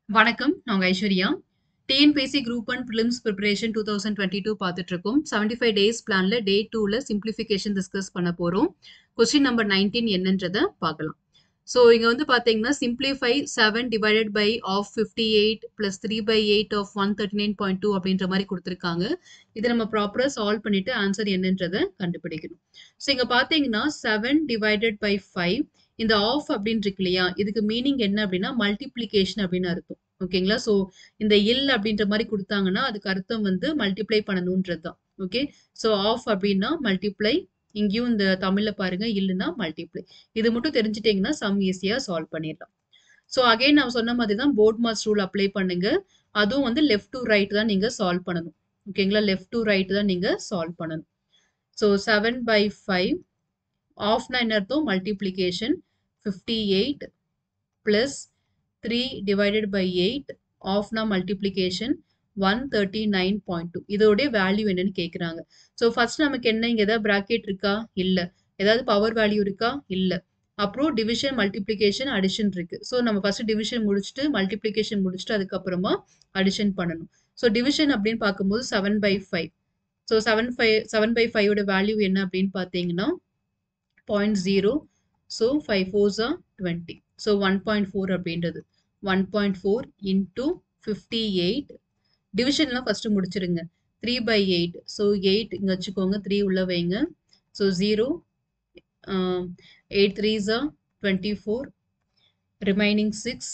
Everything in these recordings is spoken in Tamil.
வணக்கம். நான் உங்க Aishwarya. TNPSC group one prelims preparation 2022 பார்த்துட்டு இருக்கோம். 75 டேஸ் பிளான்ல டே 2ல சிம்பிளிஃபிகேஷன் டிஸ்கஸ் பண்ண போறோம். கொஸ்டின் நம்பர் 19 என்னன்றத பார்க்கலாம். ஸோ இங்க வந்து பார்த்தீங்கன்னா, simplify 7 divided by of 58 plus 3 by 8 of 139.2 அப்படின்ற மாரி குடுத்துருக்காங்க. இத நம்ம ப்ராப்பரா சால்வ் பண்ணிட்டு ஆன்சர் என்னன்றத கண்டுபிடிக்கணும். ஸோ இங்க பார்த்தீங்கன்னா, 7 டிவைடட் பை 5 இந்த ஆஃப் அப்படின்னு இருக்கு இல்லையா? இதுக்கு மீனிங் என்ன அப்படின்னா, மல்டிப்ளிகேஷன் அப்படின்னு அர்த்தம். ஓகேங்களா? ஸோ இந்த இல் அப்படின்ற மாரி குடுத்தாங்கன்னா, அதுக்கு அர்த்தம் வந்து மல்டிப்ளை பண்ணணும்ன்றது தான். ஓகே. ஸோ ஆஃப் அப்படின்னா மல்டிப்ளை. இங்கேயும் இந்த தமிழ்ல பாருங்க இல்லுன்னா மல்டிப்ளை. இது மட்டும் தெரிஞ்சுட்டீங்கன்னா, சம் ஈஸியா சால்வ் பண்ணிடலாம். ஸோ அகைன் நான் சொன்ன மாதிரி தான் போர்ட் மாஸ் ரூல் அப்ளை பண்ணுங்க. அதுவும் வந்து லெஃப்ட் டூ ரைட் தான் நீங்க சால்வ் பண்ணணும். ஓகேங்களா? லெஃப்ட் டூ ரைட் தான் நீங்க சால்வ் பண்ணணும். ஸோ 7 பை 5 ஆஃப்னா என்ன அர்த்தம்? மல்டிப்ளிகேஷன் 58 பிளஸ் 3 டிவைடட் பை 8 ஆஃப்னா மல்டிப்ளிகேஷன் 139.2 இதோடைய வேல்யூ என்னன்னு கேட்குறாங்க. ஸோ ஃபர்ஸ்ட் நமக்கு என்ன இங்க ஏதாவது பிராக்கெட் இருக்கா? இல்ல. ஏதாவது பவர் வேல்யூ இருக்கா? இல்ல. அப்புறம் டிவிஷன், மல்டிப்ளிகேஷன், அடிஷன் இருக்கு. ஸோ நம்ம ஃபர்ஸ்ட் டிவிஷன் முடிச்சுட்டு, மல்டிப்ளிகேஷன் முடிச்சுட்டு அதுக்கப்புறமா அடிஷன் பண்ணணும். ஸோ டிவிஷன் அப்படின்னு பார்க்கும்போது 7 பை 5. ஸோ 7 5 7 பை 5 ஓட வேல்யூ என்ன அப்படின்னு பார்த்தீங்கன்னா, 0.0 ஸோ 5 4s ஆர் 20. ஸோ 1.4 அப்படின்றது. 1.4 இன்டூ 58 டிவிஷன்லாம் ஃபர்ஸ்ட் முடிச்சிருங்க. 3 பை 8 ஸோ 8 இங்க வச்சுக்கோங்க. 3 உள்ள வைங்க. ஸோ 0 அ 8 3s ஆர் 24 ரிமைனிங் 6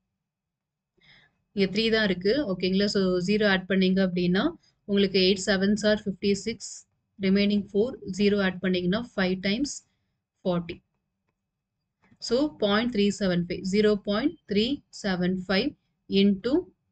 இங்க 3 தான் இருக்கு. ஓகேங்களா? ஸோ 0 ஆட் பண்ணீங்க அப்படின்னா, உங்களுக்கு 8 7s ஆர் 56 ரிமைனிங் 4 0 ஆட் பண்ணீங்கன்னா 5 times 40. So 0.375 0.375 into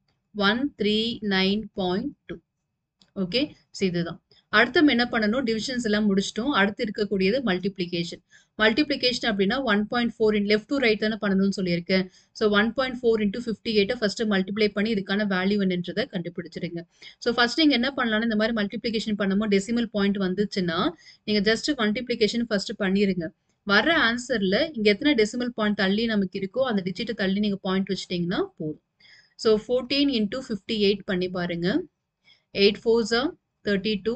139.2 okay. So இதுதான். அடுத்து நம்ம என்ன பண்ணணும்? டிவிஷன்ஸ் எல்லாம் முடிச்சுட்டோம். அடுத்து இருக்கக்கூடியது மல்டிப்ளிகேஷன். மல்டிப்ளிகேஷன் அப்படின்னா 1.4 இன் லெஃப்ட் டூ ரைட் தானே பண்ணணும்னு சொல்லியிருக்கேன். ஸோ 1.4 இன்டூ 58 ஃபர்ஸ்ட் மல்டிப்ளை பண்ணி இதுக்கான வேல்யூ என்னன்றத கண்டுபிடிச்சிடுங்க. ஸோ ஃபர்ஸ்ட் நீங்க என்ன பண்ணலாம்னா, இந்த மாரி மல்டிப்ளிகேஷன் பண்ணும்போது டெசிமல் பாயிண்ட் வந்துச்சுன்னா, நீங்க ஜஸ்ட் மல்டிப்ளிகேஷன் ஃபர்ஸ்ட் பண்ணிருங்க. வர்ற ஆன்சர்ல இங்க எத்தனை டெசிமல் பாயிண்ட் தள்ளி நமக்கு இருக்கோ, அந்த டிஜிட்ட தள்ளி நீங்க பாயிண்ட் வச்சுட்டீங்கன்னா போதும். ஸோ 14 இன்டூ 58 பண்ணி பாருங்க. 8 4s R 32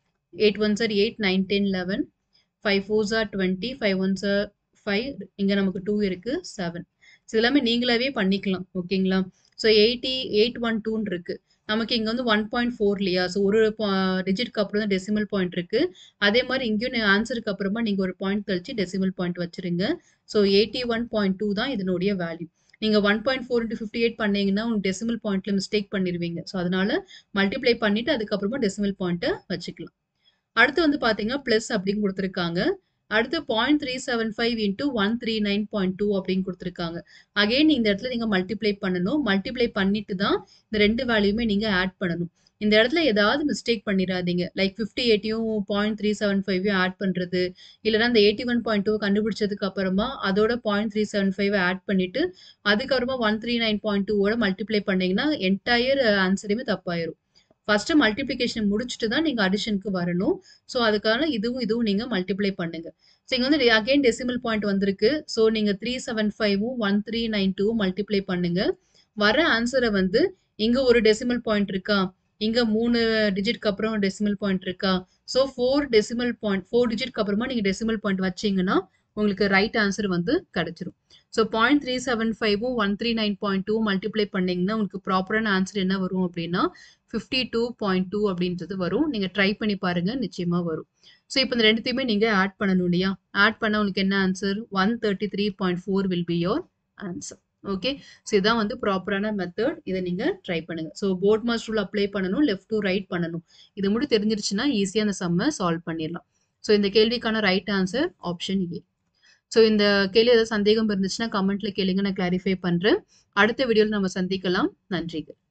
8 1s R 8 9 10 11 5 4s R 20 5 1s R 5 இங்க நமக்கு 2 இருக்கு 7. ஸோ எல்லாமே நீங்களாவே பண்ணிக்கலாம். ஓகேங்களா? ஸோ 80 812 இருக்கு. நமக்கு இங்க வந்து 1.4 இல்லையா? ஸோ ஒரு பா டிஜிட்க்கு அப்புறம் தான் டெசிமல் பாயிண்ட் இருக்கு. அதே மாரி இங்கேயும் ஆன்சருக்கு அப்புறமா நீங்க ஒரு பாயிண்ட் கழிச்சு டெசிமல் பாயிண்ட் வச்சுருங்க. ஸோ 81.2 தான் இதனுடைய வேல்யூ. நீங்க 1.4 இன்டூ 58 பண்ணீங்கன்னா, உங்க டெசிமல் பாயிண்ட்ல மிஸ்டேக் பண்ணிருவீங்க. ஸோ அதனால மல்டிப்ளை பண்ணிட்டு அதுக்கப்புறமா டெசிமல் பாயிண்ட்ட வச்சுக்கலாம். அடுத்து வந்து பார்த்தீங்கன்னா, பிளஸ் அப்படின்னு குடுத்துருக்காங்க. அடுத்து 0.375 இன்டூ 139.2 அப்படின்னு குடுத்துருக்காங்க. அகைன் இந்த இடத்துல நீங்க மல்டிப்ளை பண்ணணும். மல்டிப்ளை பண்ணிட்டு தான் இந்த 2 வேல்யூமே நீங்க ஆட் பண்ணணும். இந்த இடத்துல ஏதாவது மிஸ்டேக் பண்ணிறாதீங்க. லைக் 58யும் 0.375யும் ஆட் பண்றது, இல்லன்னா இந்த 81.2 கண்டுபிடிச்சதுக்கு அப்புறமா அதோட 0.375 ஆட் பண்ணிட்டு, அதுக்கப்புறமா 139.2 ஓட மல்டிப்ளை பண்ணீங்கன்னா, என்டையர் ஆன்சருமே தப்பாயிரும். ஃபர்ஸ்ட் மல்டிப்ளிகேஷன் முடிச்சுட்டு தான் நீங்க அடிஷனுக்கு வரணும். ஸோ அதுக்கான இதுவும் இதுவும் நீங்க மல்டிப்ளை பண்ணுங்க. ஸோ இங்க வந்து அகைன் டெசிமல் பாயிண்ட் வந்திருக்கு. ஸோ நீங்க 375ம் 1392ம் மல்டிப்ளை பண்ணுங்க. வர ஆன்சர வந்து இங்க ஒரு டெசிமல் பாயிண்ட் இருக்கா? இங்க 3 டிஜிட்க்கு அப்புறம் டெசிமல் பாயிண்ட் இருக்கா? ஸோ 4 டெசிமல் பாயிண்ட் 4 டிஜிட்க்கு அப்புறமா நீங்க டெசிமல் பாயிண்ட் வச்சீங்கன்னா, உங்களுக்கு ரைட் ஆன்சர் வந்து கிடைச்சிரும். ஸோ 0.375ம் 139.2ம் மல்டிப்ளை பண்ணீங்கன்னா, உங்களுக்கு ப்ராப்பரான ஆன்சர் என்ன வரும் அப்படின்னா, 52.2 அப்படின்றது வரும். நீங்க ட்ரை பண்ணி பாருங்க. நிச்சயமா வரும். ஸோ இப்ப இந்த 2த்தையுமே நீங்க ஆட் பண்ணணும் இல்லையா? ஆட் பண்ணா உங்களுக்கு என்ன answer? 133.4 will be your answer. Okay. So இதான் வந்து ப்ராப்பரான மெத்தட். இத நீங்க ட்ரை பண்ணுங்க. So BODMAS rule apply பண்ணணும். லெஃப்ட் டூ ரைட் பண்ணணும். இது மட்டும் தெரிஞ்சிருச்சுன்னா, ஈஸியா அந்த சம்ம சால்வ் பண்ணிடலாம். ஸோ இந்த கேள்விக்கான right answer option A. So இந்த கேள்வி ஏதாவது சந்தேகம் இருந்துச்சுன்னா, கமெண்ட்ல கேளுங்க. நான் கிளாரிஃபை பண்றேன். அடுத்த வீடியோல நம்ம சந்திக்கலாம். நன்றிகள்.